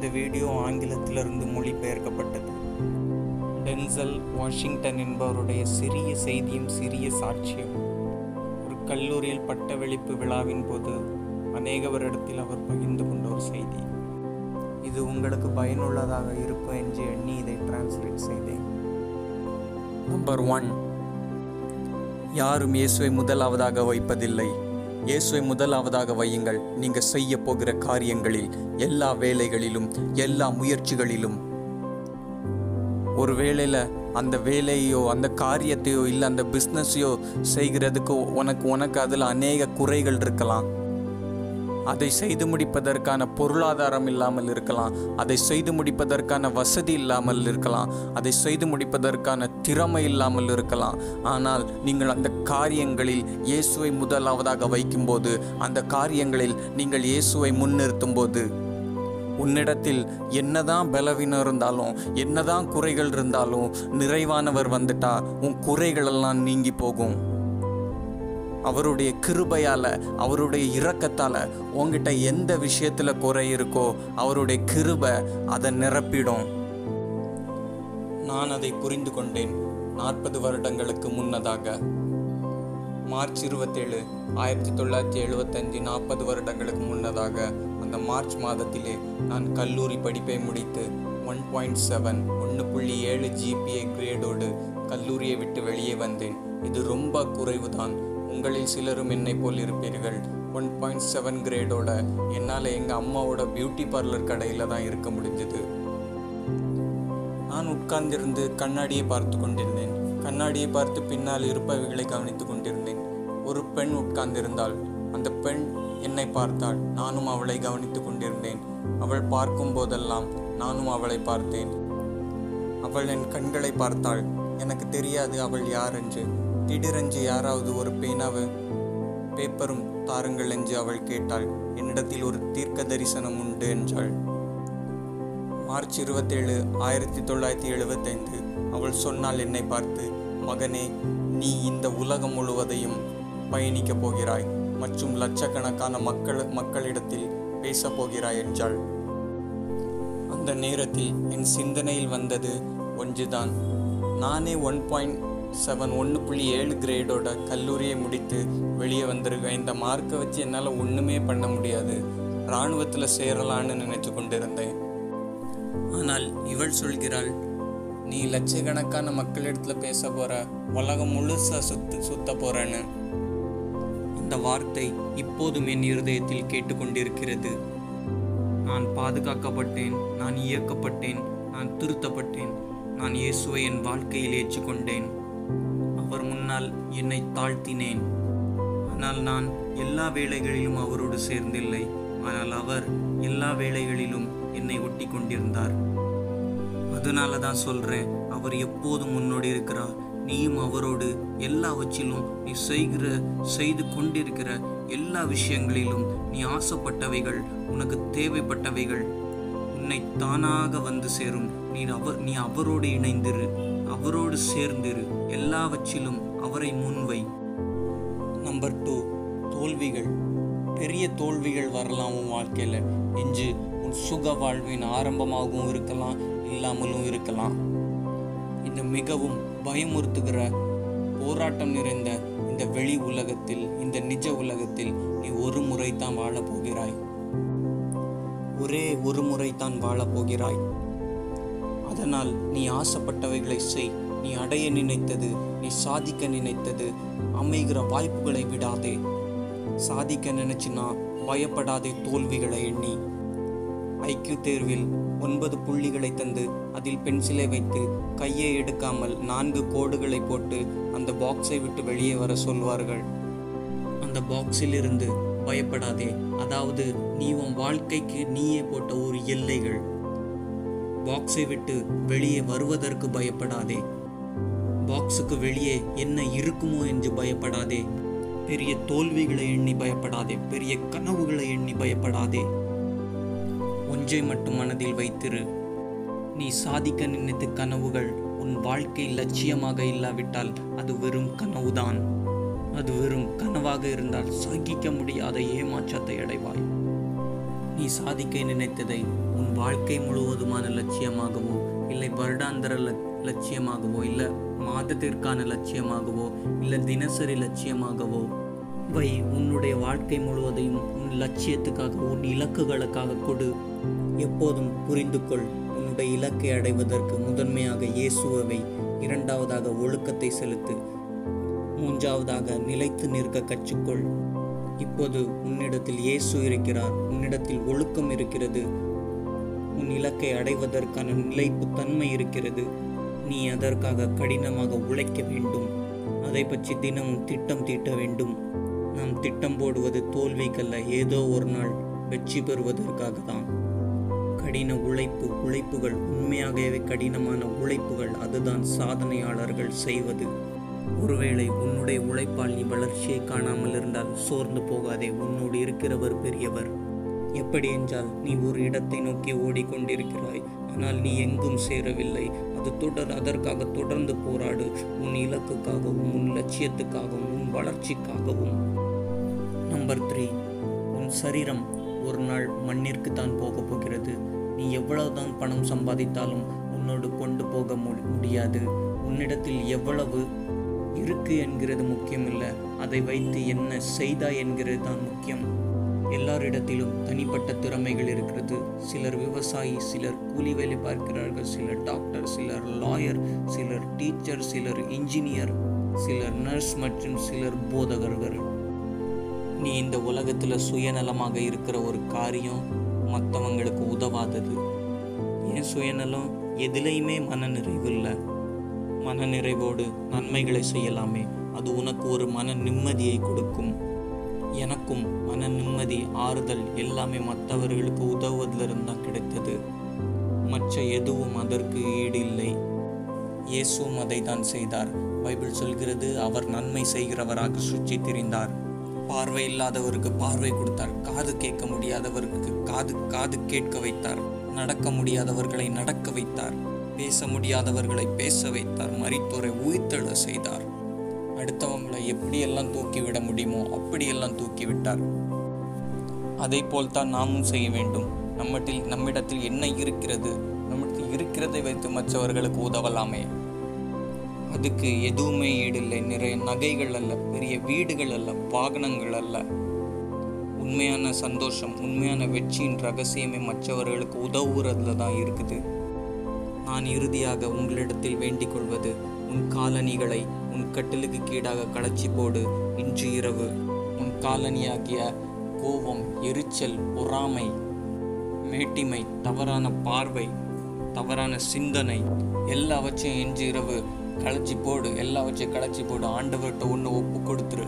இந்த வீடியோ ஆங்கிலத்திலிருந்து மொழிபெயர்க்கப்பட்டது டென்சல் வாஷிங்டன் என்பவருடைய சிறிய செய்தியும் சிறிய சாட்சியம் ஒரு கல்லூரியில் பட்டவெளிப்பு விழாவின் போது அநேக வருடத்தில் அவர் பகிர்ந்து கொண்ட ஒரு செய்தி இது உங்களுக்கு பயனுள்ளதாக இருக்கும் என்று எண்ணி இதை டிரான்ஸ்லேட் செய்தேன் நம்பர் ஒன் யாரும் இயேசுவை முதலாவதாக வைப்பதில்லை இயேசுவை முதலாவதாக வையுங்கள் நீங்கள் செய்ய போகிற காரியங்களில் எல்லா வேலைகளிலும் எல்லா முயற்சிகளிலும் ஒரு வேளையில் அந்த வேலையோ அந்த காரியத்தையோ இல்லை அந்த பிஸ்னஸையோ செய்கிறதுக்கு உனக்கு உனக்கு அதில் அநேக குறைகள் இருக்கலாம் அதை செய்து முடிப்பதற்கான பொருளாதாரம் இல்லாமல் இருக்கலாம் அதை செய்து முடிப்பதற்கான வசதி இல்லாமல் இருக்கலாம் அதை செய்து முடிப்பதற்கான திறமை இல்லாமல் இருக்கலாம் ஆனால் நீங்கள் அந்த காரியங்களில் இயேசுவை முதலாவதாக வைக்கும்போது அந்த காரியங்களில் நீங்கள் இயேசுவை முன்னிறுத்தும் போது உன்னிடத்தில் என்னதான் பலவீனம் இருந்தாலும் என்னதான் குறைகள் இருந்தாலும் நிறைவானவர் வந்துட்டா உன் குறைகளெல்லாம் நீங்கி போகும் அவருடைய கிருபையால் அவருடைய இரக்கத்தால் உங்ககிட்ட எந்த விஷயத்தில் குறை இருக்கோ அவருடைய கிருபை அதை நிரப்பிடும் நான் அதை புரிந்து கொண்டேன் நாற்பது வருடங்களுக்கு முன்னதாக மார்ச் இருபத்தேழு ஆயிரத்தி தொள்ளாயிரத்தி எழுபத்தஞ்சு நாற்பது வருடங்களுக்கு முன்னதாக அந்த மார்ச் மாதத்திலே நான் கல்லூரி படிப்பை முடித்து ஒன் பாயிண்ட் செவன் ஒன்று புள்ளி ஏழு ஜிபிஏ கிரேடோடு கல்லூரியை விட்டு வெளியே வந்தேன் இது ரொம்ப குறைவுதான் உங்களில் சிலரும் என்னை போல் இருப்பீர்கள் ஒன் பாயிண்ட் செவன் கிரேடோட என்னால் எங்கள் அம்மாவோட பியூட்டி பார்லர் கடையில் தான் இருக்க முடிஞ்சது நான் உட்கார்ந்திருந்து கண்ணாடியை பார்த்து கொண்டிருந்தேன் கண்ணாடியை பார்த்து பின்னால் இருப்பவைகளை கவனித்துக் கொண்டிருந்தேன் ஒரு பெண் உட்கார்ந்திருந்தாள் அந்த பெண் என்னை பார்த்தாள் நானும் அவளை கவனித்துக் கொண்டிருந்தேன் அவள் பார்க்கும் போதெல்லாம் நானும் அவளை பார்த்தேன் அவள் என் கண்களை பார்த்தாள் எனக்கு தெரியாது அவள் யார் என்று திடீரென்று யாராவது ஒரு பேனாவை பேப்பரும் தாருங்கள் என்று அவள் கேட்டாள் என்னிடத்தில் ஒரு தீர்க்க தரிசனம் உண்டு என்றாள் மார்ச் இருபத்தேழு ஆயிரத்தி தொள்ளாயிரத்தி எழுபத்தைந்து அவள் சொன்னால் என்னை பார்த்து மகனே நீ இந்த உலகம் முழுவதையும் பயணிக்கப் போகிறாய் மற்றும் லட்சக்கணக்கான மக்கள் மக்களிடத்தில் பேசப் போகிறாய் என்றாள் அந்த நேரத்தில் என் சிந்தனையில் வந்தது ஒன்றுதான் நானே ஒன் பாயிண்ட் செவன் ஒன்று புள்ளி ஏழு கிரேடோட கல்லூரியை முடித்து வெளியே வந்திருக்கேன் இந்த மார்க்கை வச்சு என்னால் ஒன்றுமே பண்ண முடியாது இராணுவத்தில் சேரலான்னு நினைச்சு கொண்டிருந்தேன் ஆனால் இவள் சொல்கிறாள் நீ லட்சக்கணக்கான மக்களிடத்துல பேச போற உலகம் முழுசா சுத்து சுத்த போறன்னு இந்த வார்த்தை இப்போதும் என் இருதயத்தில் கேட்டுக்கொண்டிருக்கிறது நான் பாதுகாக்கப்பட்டேன் நான் இயக்கப்பட்டேன் நான் திருத்தப்பட்டேன் நான் இயேசுவை என் வாழ்க்கையில் ஏற்றுக்கொண்டேன் அவர் முன்னால் என்னை தாழ்த்தினேன் ஆனால் நான் எல்லா வேளைகளிலும் அவரோடு சேர்ந்தில்லை ஆனால் அவர் எல்லா வேளைகளிலும் என்னை ஒட்டி கொண்டிருந்தார் அதனால தான் சொல்கிறேன் அவர் எப்போதும் முன்னோடி இருக்கிறார் நீயும் அவரோடு எல்லாவற்றிலும் நீ செய்கிற செய்து கொண்டிருக்கிற எல்லா விஷயங்களிலும் நீ ஆசைப்பட்டவைகள் உனக்கு தேவைப்பட்டவைகள் உன்னை தானாக வந்து சேரும் நீ அவர் நீ அவரோடு இணைந்திரு அவரோடு சேர்ந்திரு எல்லாவற்றிலும் அவரை முன்வை நம்பர் டூ தோல்விகள் பெரிய தோல்விகள் வரலாம் உன் வாழ்க்கையில் இன்று உன் சுக வாழ்வின் ஆரம்பமாகவும் இருக்கலாம் இல்லாமலும் இருக்கலாம் இந்த மிகவும் பயமுறுத்துகிற போராட்டம் நிறைந்த இந்த வெளி உலகத்தில் இந்த நிஜ உலகத்தில் நீ ஒரு முறை தான் வாழப் போகிறாய் ஒரே ஒரு முறை தான் வாழப் போகிறாய் அதனால் நீ ஆசைப்பட்டவைகளை செய் நீ அடைய நினைத்தது நீ சாதிக்க நினைத்தது அமைகிற வாய்ப்புகளை விடாதே சாதிக்க நினைச்சினா பயப்படாதே தோல்விகளை எண்ணி ஐக்கியூ தேர்வில் ஒன்பது புள்ளிகளை தந்து அதில் பென்சிலை வைத்து கையை எடுக்காமல் நான்கு கோடுகளை போட்டு அந்த பாக்ஸை விட்டு வெளியே வர சொல்வார்கள் அந்த பாக்ஸில் இருந்து பயப்படாதே அதாவது நீ உன் வாழ்க்கைக்கு நீயே போட்ட ஒரு எல்லைகள் பாக்ஸை விட்டு வெளியே வருவதற்கு பயப்படாதே பாக்ஸுக்கு வெளியே என்ன இருக்குமோ என்று பயப்படாதே பெரிய தோல்விகளை எண்ணி பயப்படாதே பெரிய கனவுகளை எண்ணி பயப்படாதே ஒன்றை மட்டும் மனதில் வைத்திரு நீ சாதிக்க நினைத்த கனவுகள் உன் வாழ்க்கை லட்சியமாக இல்லாவிட்டால் அது வெறும் கனவுதான் அது வெறும் கனவாக இருந்தால் சகிக்க முடியாத ஏமாற்றத்தை அடைவாய் நீ சாதிக்க நினைத்ததை உன் வாழ்க்கை முழுவதுமான லட்சியமாகவோ இல்லை வருடாந்திர ல- லட்சியமாகவோ இல்லை மாதத்திற்கான லட்சியமாகவோ இல்லை தினசரி லட்சியமாகவோ வை உன்னுடைய வாழ்க்கை முழுவதையும் உன் லட்சியத்துக்காக உன் இலக்குகளுக்காக கொடு எப்போதும் புரிந்து கொள் உன்னுடைய இலக்கை அடைவதற்கு முதன்மையாக இயேசுவை இரண்டாவதாக ஒழுக்கத்தை செலுத்து மூன்றாவதாக நிலைத்து நிற்க கற்றுக்கொள் இப்போது உன்னிடத்தில் இயேசு இருக்கிறார் உன்னிடத்தில் ஒழுக்கம் இருக்கிறது உன் இலக்கை அடைவதற்கான நிலைப்பு தன்மை இருக்கிறது நீ அதற்காக கடினமாக உழைக்க வேண்டும் அதை பற்றி தினமும் திட்டம் தீட்ட வேண்டும் நாம் திட்டம் போடுவது தோல்விக்கல்ல ஏதோ ஒரு நாள் வெற்றி பெறுவதற்காக தான் கடின உழைப்பு உழைப்புகள் உண்மையாகவே கடினமான உழைப்புகள் அதுதான் சாதனையாளர்கள் செய்வது ஒருவேளை உன்னுடைய உழைப்பால் நீ வளர்ச்சியை காணாமல் இருந்தால் சோர்ந்து போகாதே உன்னோடு இருக்கிறவர் பெரியவர் எப்படி என்றால் நீ ஒரு இடத்தை நோக்கி ஓடிக்கொண்டிருக்கிறாய் ஆனால் நீ எங்கும் சேரவில்லை அது தொடர் அதற்காக தொடர்ந்து போராடு உன் இலக்குக்காகவும் உன் லட்சியத்துக்காகவும் உன் வளர்ச்சிக்காகவும் நம்பர் த்ரீ உன் சரீரம் ஒரு நாள் மண்ணிற்கு தான் போக போகிறது நீ எவ்வளவுதான் பணம் சம்பாதித்தாலும் உன்னோடு கொண்டு போக மு- முடியாது உன்னிடத்தில் எவ்வளவு இருக்கு என்கிறது முக்கியமில்லை அதை வைத்து என்ன செய்தாய் என்கிறது தான் முக்கியம் எல்லாரிடத்திலும் தனிப்பட்ட திறமைகள் இருக்கிறது சிலர் விவசாயி சிலர் கூலி வேலை பார்க்கிறார்கள் சிலர் டாக்டர் சிலர் லாயர் சிலர் டீச்சர் சிலர் இன்ஜினியர் சிலர் நர்ஸ் மற்றும் சிலர் போதகர்கள் நீ இந்த உலகத்தில் சுயநலமாக இருக்கிற ஒரு காரியம் மற்றவங்களுக்கு உதவாதது ஏன் சுயநலம் எதுலேயுமே மனநிறைவு இல்லை மனநிறைவோடு நன்மைகளை செய்யலாமே அது உனக்கு ஒரு மன நிம்மதியை கொடுக்கும் எனக்கும் மன நிம்மதி ஆறுதல் எல்லாமே மற்றவர்களுக்கு உதவுவதிலிருந்து தான் கிடைத்தது மற்ற எதுவும் அதற்கு ஈடு இல்லை இயேசுவும் அதை தான் செய்தார் பைபிள் சொல்கிறது அவர் நன்மை செய்கிறவராக சுற்றி திரிந்தார் பார்வை இல்லாதவருக்கு பார்வை கொடுத்தார் காது கேட்க முடியாதவருக்கு காது காது கேட்க வைத்தார் நடக்க முடியாதவர்களை நடக்க வைத்தார் பேச முடியாதவர்களை பேச வைத்தார் மரித்தோரை உயிர்த்தெழ செய்தார் அடுத்தவங்களை எப்படியெல்லாம் தூக்கிவிட முடியுமோ அப்படியெல்லாம் தூக்கி விட்டார் அதை போல்தான் நாமும் செய்ய வேண்டும் நம்மிடத்தில் நம்மிடத்தில் என்ன இருக்கிறது நம்மிடத்தில் இருக்கிறதை வைத்து மற்றவர்களுக்கு உதவலாமே அதுக்கு எதுவுமே ஈடில்லை நிறைய நகைகள் அல்ல பெரிய வீடுகள் அல்ல வாகனங்கள் அல்ல உண்மையான சந்தோஷம் உண்மையான வெற்றியின் ரகசியமே மற்றவர்களுக்கு உதவுறதுல தான் இருக்குது நான் இறுதியாக உங்களிடத்தில் வேண்டிக் கொள்வது உன் காலணிகளை உன் கட்டிலுக்கு கீழாக களைச்சி போடு இன்று இரவு உன் காலணியாகிய கோபம் எரிச்சல் பொறாமை மேட்டிமை தவறான பார்வை தவறான சிந்தனை எல்லாவற்றையும் இன்று இரவு களைச்சி போடு எல்லாவற்றையும் களைச்சி போடு ஆண்டவர்கிட்ட ஒன்று ஒப்பு கொடுத்துரு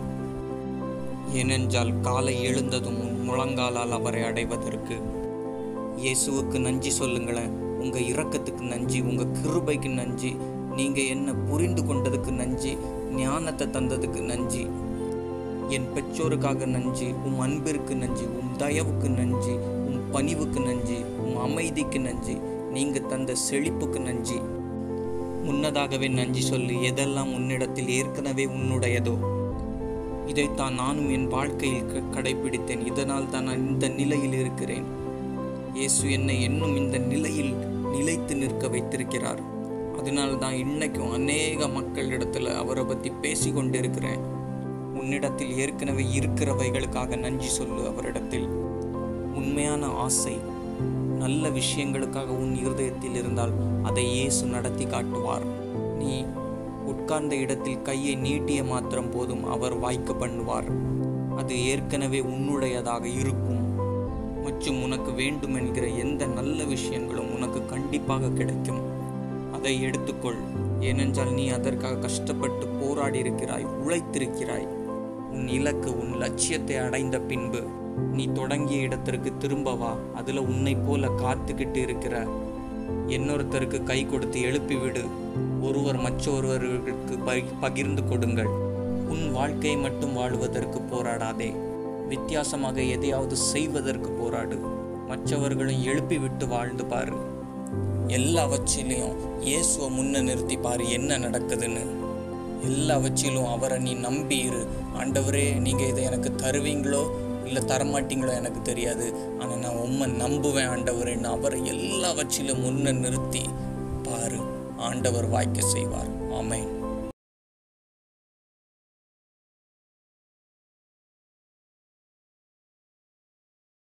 ஏனென்றால் காலை எழுந்ததும் உன் முழங்காலால் அவரை அடைவதற்கு இயேசுவுக்கு நன்றி சொல்லுங்களேன் உங்க இரக்கத்துக்கு நன்றி உங்க கிருபைக்கு நன்றி நீங்க என்ன புரிந்து கொண்டதுக்கு நன்றி ஞானத்தை தந்ததுக்கு நன்றி என் பெற்றோருக்காக நன்றி உம் அன்பிற்கு நன்றி உம் தயவுக்கு நன்றி உம் பணிவுக்கு நன்றி உம் அமைதிக்கு நன்றி நீங்க தந்த செழிப்புக்கு நன்றி முன்னதாகவே நன்றி சொல்லி எதெல்லாம் உன்னிடத்தில் ஏற்கனவே உன்னுடையதோ இதைத்தான் நானும் என் வாழ்க்கையில் க- கடைபிடித்தேன் இதனால் தான் நான் இந்த நிலையில் இருக்கிறேன் இயேசு என்னை இன்னும் இந்த நிலையில் நிலைத்து நிற்க வைத்திருக்கிறார் அதனால் தான் இன்னைக்கும் அநேக மக்களிடத்துல அவரை பற்றி பேசி கொண்டிருக்கிறேன் உன்னிடத்தில் ஏற்கனவே இருக்கிறவைகளுக்காக நன்றி சொல்லு அவரிடத்தில் உண்மையான ஆசை நல்ல விஷயங்களுக்காக உன் இருதயத்தில் இருந்தால் அதை இயேசு நடத்தி காட்டுவார் நீ உட்கார்ந்த இடத்தில் கையை நீட்டிய மாத்திரம் போதும் அவர் வாய்க்க பண்ணுவார் அது ஏற்கனவே உன்னுடையதாக இருக்கும் மற்றும் உனக்கு வேண்டும் என்கிற எந்த நல்ல விஷயங்களும் உனக்கு கண்டிப்பாக கிடைக்கும் அதை எடுத்துக்கொள் ஏனென்றால் நீ அதற்காக கஷ்டப்பட்டு போராடி இருக்கிறாய் உழைத்திருக்கிறாய் உன் இலக்கு உன் லட்சியத்தை அடைந்த பின்பு நீ தொடங்கிய இடத்திற்கு திரும்ப வா அதுல உன்னை போல காத்துக்கிட்டு இருக்கிற இன்னொருத்தருக்கு கை கொடுத்து எழுப்பி விடு ஒருவர் மற்றொருவருக்கு பகி- பகிர்ந்து கொடுங்கள் உன் வாழ்க்கையை மட்டும் வாழுவதற்கு போராடாதே வித்தியாசமாக எதையாவது செய்வதற்கு போராடு மற்றவர்களையும் எழுப்பி விட்டு வாழ்ந்து பாரு எல்லாவற்றிலையும் இயேசுவை முன்ன நிறுத்தி பாரு என்ன நடக்குதுன்னு எல்லாவற்றிலும் அவரை நீ நம்பி இரு ஆண்டவரே நீங்கள் இதை எனக்கு தருவீங்களோ இல்லை தரமாட்டீங்களோ எனக்கு தெரியாது ஆனால் நான் உண்மை நம்புவேன் ஆண்டவரே நான் அவரை எல்லாவற்றிலும் முன்ன நிறுத்தி பாரு ஆண்டவர் வாய்க்க செய்வார் ஆமென்